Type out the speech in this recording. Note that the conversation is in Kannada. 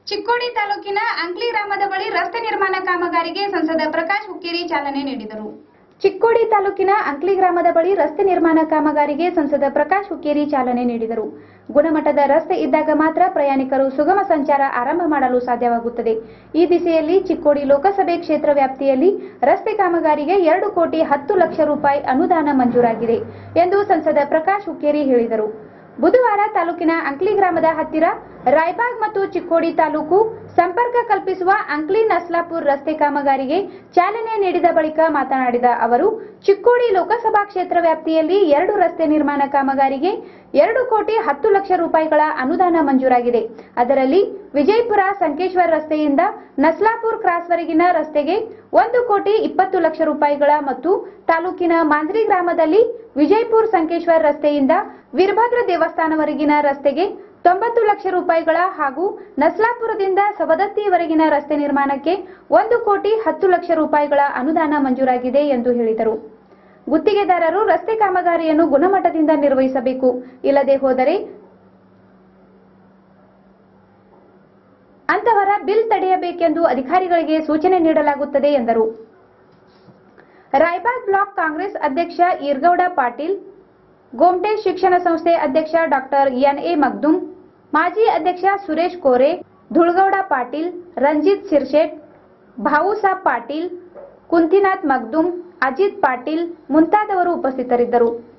ಚಿಕ್ಕೋಡಿ ತಾಲೂಕಿನ ಅಂಕ್ಲಿ ಗ್ರಾಮದ ಬಳಿ ರಸ್ತೆ ನಿರ್ಮಾಣ ಕಾಮಗಾರಿಗೆ ಸಂಸದ ಪ್ರಕಾಶ್ ಹುಕ್ಕೇರಿ ಚಾಲನೆ ನೀಡಿದರು ಚಿಕ್ಕೋಡಿ ತಾಲೂಕಿನ ಅಂಕ್ಲಿ ಗ್ರಾಮದ ಬಳಿ ರಸ್ತೆ ನಿರ್ಮಾಣ ಕಾಮಗಾರಿಗೆ ಸಂಸದ ಪ್ರಕಾಶ್ ಹುಕ್ಕೇರಿ ಚಾಲನೆ ನೀಡಿದರು ಗುಣಮಟ್ಟದ ರಸ್ತೆ ಇದ್ದಾಗ ಮಾತ್ರ ಪ್ರಯಾಣಿಕರು ಸುಗಮ ಸಂಚಾರ ಆರಂಭ ಮಾಡಲು ಸಾಧ್ಯವಾಗುತ್ತದೆ ಈ ದಿಸೆಯಲ್ಲಿ ಚಿಕ್ಕೋಡಿ ಲೋಕಸಭೆ ಕ್ಷೇತ್ರ ವ್ಯಾಪ್ತಿಯಲ್ಲಿ ರಸ್ತೆ ಕಾಮಗಾರಿಗೆ ಎರಡು ಕೋಟಿ ಹತ್ತು ಲಕ್ಷ ರೂಪಾಯಿ ಅನುದಾನ ಮಂಜೂರಾಗಿದೆ ಎಂದು ಸಂಸದ ಪ್ರಕಾಶ್ ಹುಕ್ಕೇರಿ ಹೇಳಿದರು ಬುಧವಾರ ತಾಲೂಕಿನ ಅಂಕ್ಲಿ ಗ್ರಾಮದ ಹತ್ತಿರ ರಾಯಬಾಗ್ ಮತ್ತು ಚಿಕ್ಕೋಡಿ ತಾಲೂಕು ಸಂಪರ್ಕ ಕಲ್ಪಿಸುವ ಅಂಕ್ಲಿ ನಸ್ಲಾಪುರ್ ರಸ್ತೆ ಕಾಮಗಾರಿಗೆ ಚಾಲನೆ ನೀಡಿದ ಬಳಿಕ ಮಾತನಾಡಿದ ಅವರು ಚಿಕ್ಕೋಡಿ ಲೋಕಸಭಾ ಕ್ಷೇತ್ರ ವ್ಯಾಪ್ತಿಯಲ್ಲಿ ಎರಡು ರಸ್ತೆ ನಿರ್ಮಾಣ ಕಾಮಗಾರಿಗೆ ಎರಡು ಕೋಟಿ ಹತ್ತು ಲಕ್ಷ ರೂಪಾಯಿಗಳ ಅನುದಾನ ಮಂಜೂರಾಗಿದೆ ಅದರಲ್ಲಿ ವಿಜಯಪುರ ಸಂಕೇಶ್ವರ ರಸ್ತೆಯಿಂದ ನಸ್ಲಾಪುರ್ ಕ್ರಾಸ್ವರೆಗಿನ ರಸ್ತೆಗೆ ಒಂದು ಕೋಟಿ ಇಪ್ಪತ್ತು ಲಕ್ಷ ರೂಪಾಯಿಗಳ ಮತ್ತು ತಾಲೂಕಿನ ಮಾಂದ್ರಿ ಗ್ರಾಮದಲ್ಲಿ ವಿಜಯಪುರ ಸಂಕೇಶ್ವರ ರಸ್ತೆಯಿಂದ ವೀರಭದ್ರ ದೇವಸ್ಥಾನವರೆಗಿನ ರಸ್ತೆಗೆ ತೊಂಬತ್ತು ಲಕ್ಷ ರೂಪಾಯಿಗಳ ಹಾಗೂ ನಸ್ಲಾಪುರದಿಂದ ಸವದತ್ತಿಯವರೆಗಿನ ರಸ್ತೆ ನಿರ್ಮಾಣಕ್ಕೆ ಒಂದು ಕೋಟಿ ಹತ್ತು ಲಕ್ಷ ರೂಪಾಯಿಗಳ ಅನುದಾನ ಮಂಜೂರಾಗಿದೆ ಎಂದು ಹೇಳಿದರು ಗುತ್ತಿಗೆದಾರರು ರಸ್ತೆ ಕಾಮಗಾರಿಯನ್ನು ಗುಣಮಟ್ಟದಿಂದ ನಿರ್ವಹಿಸಬೇಕು ಇಲ್ಲದೆ ಹೋದರೆ ಅಂತವರ ಬಿಲ್ ತಡೆಯಬೇಕೆಂದು ಅಧಿಕಾರಿಗಳಿಗೆ ಸೂಚನೆ ನೀಡಲಾಗುತ್ತದೆ ಎಂದರು ರಾಯಬಾಗ್ ಬ್ಲಾಕ್ ಕಾಂಗ್ರೆಸ್ ಅಧ್ಯಕ್ಷ ಈರ್ಗೌಡ ಪಾಟೀಲ್ ಗೋಮ್ಟೇಶ್ ಶಿಕ್ಷಣ ಸಂಸ್ಥೆ ಅಧ್ಯಕ್ಷ ಡಾಕ್ಟರ್ ಎನ್ ಎ ಮಗ್ದುಮ್ ಮಾಜಿ ಅಧ್ಯಕ್ಷ ಸುರೇಶ್ ಕೋರೆ ಧುಳ್ಗೌಡ ಪಾಟೀಲ್ ರಂಜಿತ್ ಸಿರ್ಶೆಟ್ ಭಾವುಸಾಬ್ ಪಾಟೀಲ್ ಕುಂತಿನಾಥ್ ಮಗ್ದುಮ್ ಅಜಿತ್ ಪಾಟೀಲ್ ಮುಂತಾದವರು ಉಪಸ್ಥಿತರಿದ್ದರು